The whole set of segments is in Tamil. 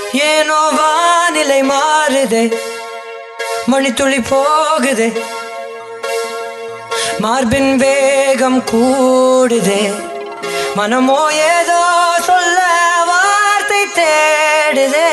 ஏனோ வானிலை மாறுதே மணித்துளி போகுதே மார்பின் வேகம் கூடுதே மனமோ ஏதோ சொல்ல வார்த்தை தேடுதே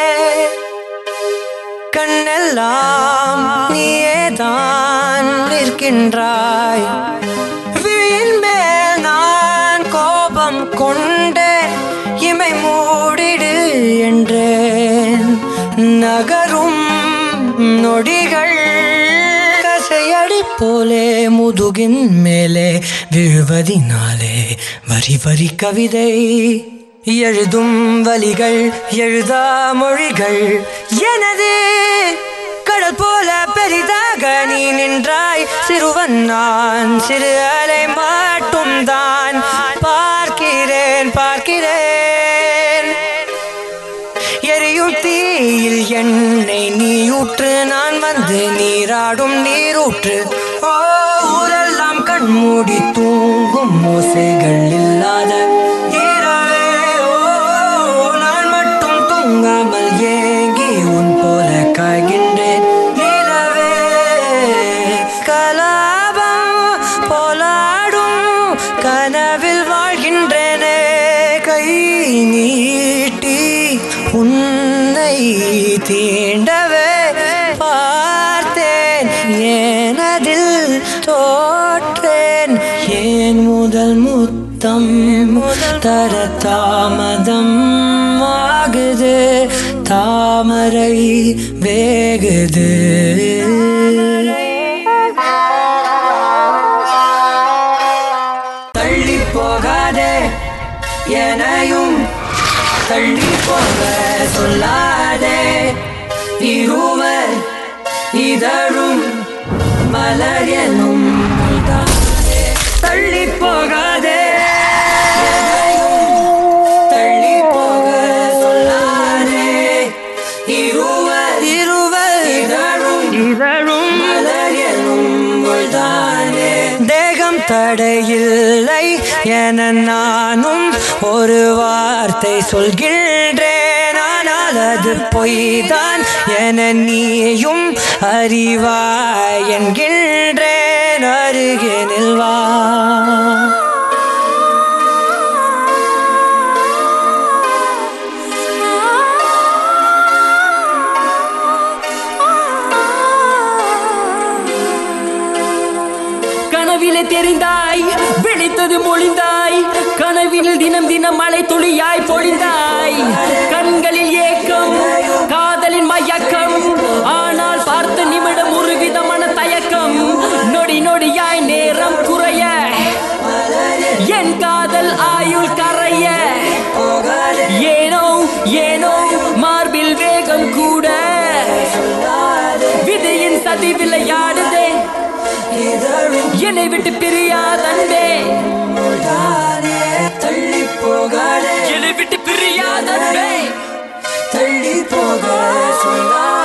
கண்ணெல்லாம் நீயேதான் நிற்கின்றாய் விழியின் மேல் நான் கோபம் கொண்டேன் இமை மூடிடு என்றேன் நகரும் நொடிகள் கசையடி போலே முதுகின் மேலே விழுவதினாலே வரி வரி கவிதை எழுதும் வலிகள் எழுதா மொழிகள் எனது கடல் போல பெரிதாக நீ நின்றாய் சிறுவன் நான் சிறு அலை மட்டும் தான் பார்க்கிறேன் பார்க்கிறேன் எரியும் தீயில் எண்ணெய் நீயூற்று நான் வந்து நீராடும் நீரூற்று ஓ ஊரெல்லாம் கண்மூடி தூங்கும் ஓசைகள் இல்லாத இரவே ஓ நான் மட்டும் தூங்காமல் ஏங்கி உன் போல காய்கின்றேன் நிலவே கலாபம் போலாடும் கனவில் வாழ்கின்றேனே கை நீட்டி உன்னை தீண்டவே பார்த்தேன் ஏனதில் தோற்றேன் ஏன் முதல் முத்தம் முதல் தர தாமதம் ஆகுது தாமரை வேகுது தள்ளி போகாதே எனையும் தள்ளி போக சொல்லாதே இருவர் இதழும் மலர் எனும் தானே. தள்ளி போகாதே எனையும் தள்ளி போக சொல்லாதே இருவர் இருவர் இதழும் இதழும் மலர் எனும் தானே தேகம் தடையில்லை என நானும் ஒரு வார்த்தை சொல்கின்றேன் ஆனால் அது பொய்தான் என நீயும் அறிவாய் என்கின்றேன் அருகே நில்வா கனவிலே தெரிந்தாய் விழித்தது மொழிந்தாய் கனவில் தினம் தினம் மழை துளியாய் பொழிந்தாய் கண்களில் ஏக்கம் காதலின் மயக்கம் ஆனால் பார்த்த நிமிடம் ஒரு விதமான தயக்கம் நொடி நொடியாய் நேரம் குறைய என் காதல் ஆயுள் கரைய ஏனோ ஏனோ மார்பில் வேகம் கூட விதியின் சதி விளையாடுதே என்னை விட்டு பிரியாதன்பே தள்ளி போகாதே என்னை விட்டு பிரியாதன்பே தள்ளி போக சொல்லாதே